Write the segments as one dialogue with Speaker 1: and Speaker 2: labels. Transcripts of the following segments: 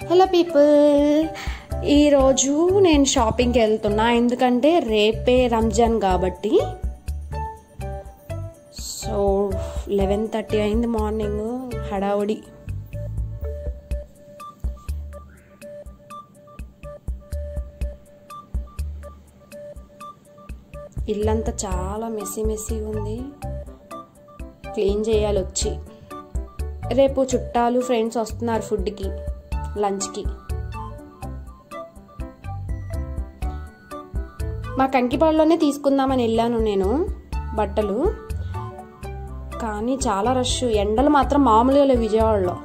Speaker 1: hello people ఈరోజు నేను షాపింగ్కి వెళ్తున్నా ఎందుకంటే రేపే రంజాన్ కాబట్టి సో లెవెన్ థర్టీ అయింది మార్నింగ్ హడావుడి ఇల్లంతా చాలా మెస్సీ మెస్సీగా ఉంది క్లీన్ చేయాలి వచ్చి రేపు చుట్టాలు ఫ్రెండ్స్ వస్తున్నారు ఫుడ్కి లంచ్కి మా కంకిపాడులోనే తీసుకుందామని వెళ్ళాను నేను బట్టలు కానీ చాలా రష్ ఎండలు మాత్రం మామూలుగా లేవు విజయవాడలో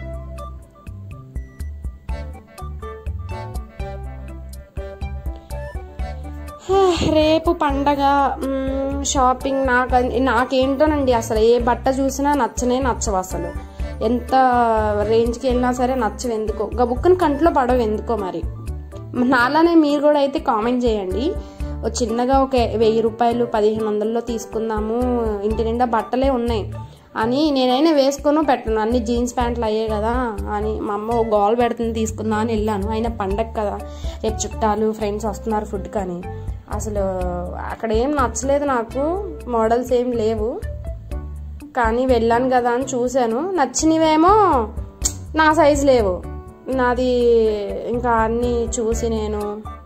Speaker 1: రేపు పండగ మ్మ్, షాపింగ్ నాకు నాకేంటోనండి అసలు ఏ బట్ట చూసినా నచ్చనే నచ్చవు అసలు ఎంత రేంజ్కి వెళ్ళినా సరే నచ్చవు ఎందుకో గబుక్కుని కంట్లో పడవు ఎందుకో మరి నాలానే మీరు కూడా అయితే కామెంట్ చేయండి ఓ చిన్నగా ఒక వెయ్యి రూపాయలు పదిహేను వందల్లో తీసుకుందాము ఇంటి నిండా బట్టలే ఉన్నాయి అని నేనైనా వేసుకొని పెట్టను అన్ని జీన్స్ ప్యాంట్లు అయ్యాయి కదా అని మా అమ్మ ఓ గోల్ పెడుతుంది తీసుకుందాం అని వెళ్ళాను అయినా పండగ కదా రేపు చుట్టాలు ఫ్రెండ్స్ వస్తున్నారు ఫుడ్ కానీ అసలు అక్కడ ఏం నచ్చలేదు నాకు మోడల్స్ ఏం లేవు కానీ వెళ్ళాను కదా అని చూశాను నచ్చినవేమో నా సైజు లేవు నాది ఇంకా అన్నీ చూసి నేను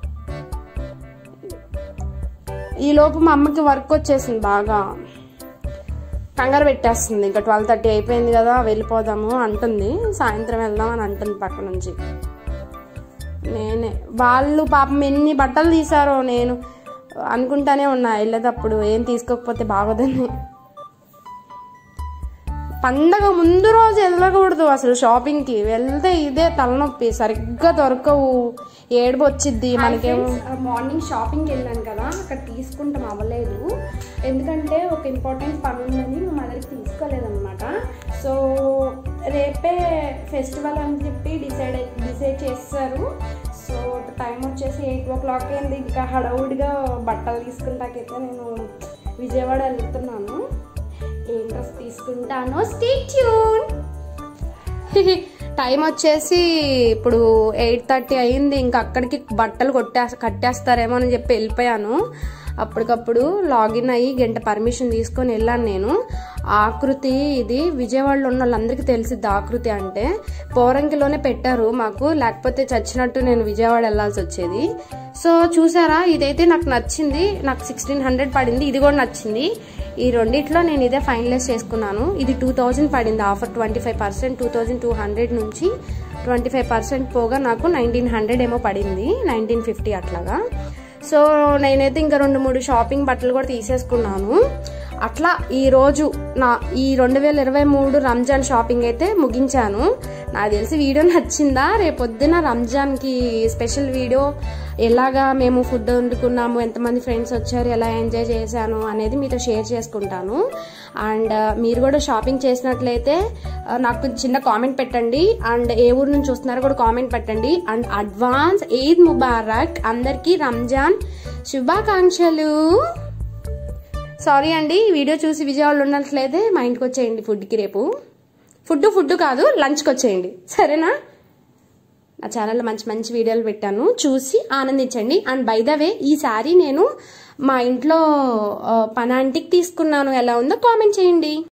Speaker 1: ఈలోపు మా అమ్మకి వర్క్ వచ్చేసింది బాగా కంగారు పెట్టేస్తుంది ఇంకా ట్వెల్వ్ థర్టీ అయిపోయింది కదా వెళ్ళిపోదాము అంటుంది సాయంత్రం వెళ్దాం అని అంటుంది పక్క నుంచి నేనే వాళ్ళు పాపం ఎన్ని బట్టలు తీసారో నేను అనుకుంటానే ఉన్నా వెళ్ళేటప్పుడు ఏం తీసుకోకపోతే బాగోదని పండగ ముందు రోజు వెళ్ళకూడదు అసలు షాపింగ్కి వెళ్తే ఇదే తలనొప్పి సరిగ్గా దొరకవు ఏడుపు వచ్చిద్ది మనకేమో మార్నింగ్ షాపింగ్కి వెళ్ళాను కదా అక్కడ తీసుకుంటాం అవ్వలేదు ఎందుకంటే ఒక ఇంపార్టెంట్ పని ఉందని మా మదర్కి తీసుకోలేదన్నమాట సో రేపే ఫెస్టివల్ అని చెప్పి డిసైడ్ డిసైడ్ చేస్తారు సో టైం వచ్చేసి ఎయిట్ ఓ క్లాక్ అయింది ఇంకా హడావుడిగా బట్టలు తీసుకుంటాకైతే నేను విజయవాడ వెళ్తున్నాను ఏం డ్రెస్ తీసుకుంటానో స్టే ట్యూన్ టైం వచ్చేసి ఇప్పుడు ఎయిట్ థర్టీ అయింది ఇంకా అక్కడికి బట్టలు కొట్టే కట్టేస్తారేమో అని చెప్పి వెళ్ళిపోయాను అప్పటికప్పుడు లాగిన్ అయ్యి గంట పర్మిషన్ తీసుకొని వెళ్ళాను నేను ఆకృతి ఇది విజయవాడలో ఉన్న వాళ్ళందరికీ తెలిసిద్ది ఆకృతి అంటే పోరంకిలోనే పెట్టారు మాకు లేకపోతే చచ్చినట్టు నేను విజయవాడ వెళ్ళాల్సి వచ్చేది సో చూసారా ఇదైతే నాకు నచ్చింది నాకు సిక్స్టీన్ హండ్రెడ్ పడింది ఇది కూడా నచ్చింది ఈ రెండిట్లో నేను ఇదే ఫైనలైజ్ చేసుకున్నాను ఇది టూ థౌజండ్ పడింది offer twenty five percent two thousand two hundred నుంచి ట్వంటీ ఫైవ్ పర్సెంట్ పోగా నాకు నైన్టీన్ హండ్రెడ్ ఏమో పడింది నైన్టీన్ ఫిఫ్టీ అట్లాగా సో నేనైతే ఇంకా రెండు మూడు షాపింగ్ బట్టలు కూడా తీసేసుకున్నాను అట్లా ఈరోజు నా ఈ రెండు వేల ఇరవై మూడు రంజాన్ షాపింగ్ అయితే ముగించాను నాకు తెలిసి వీడియో నచ్చిందా రేపొద్దున రంజాన్కి స్పెషల్ వీడియో ఎలాగా మేము ఫుడ్ వండుకున్నాము ఎంతమంది ఫ్రెండ్స్ వచ్చారు ఎలా ఎంజాయ్ చేశాను అనేది మీతో షేర్ చేసుకుంటాను అండ్ మీరు కూడా షాపింగ్ చేసినట్లయితే ఆ, నాకు చిన్న కామెంట్ పెట్టండి అండ్ ఏ ఊరు నుంచి వస్తున్నారో కూడా కామెంట్ పెట్టండి అండ్ అడ్వాన్స్ ఈద్ ముబారక్ అందరికీ రంజాన్ శుభాకాంక్షలు సారీ అండి ఈ వీడియో చూసి విజయవాడలో ఉన్నట్లయితే మా ఇంటికి వచ్చేయండి ఫుడ్కి రేపు ఫుడ్ ఫుడ్ కాదు లంచ్కి వచ్చేయండి సరేనా నా ఛానల్లో మంచి మంచి వీడియోలు పెట్టాను చూసి ఆనందించండి అండ్ బై ద వే ఈ శారీ నేను మా ఇంట్లో ఆ, పనాంటికి తీసుకున్నాను ఎలా ఉందో కామెంట్ చేయండి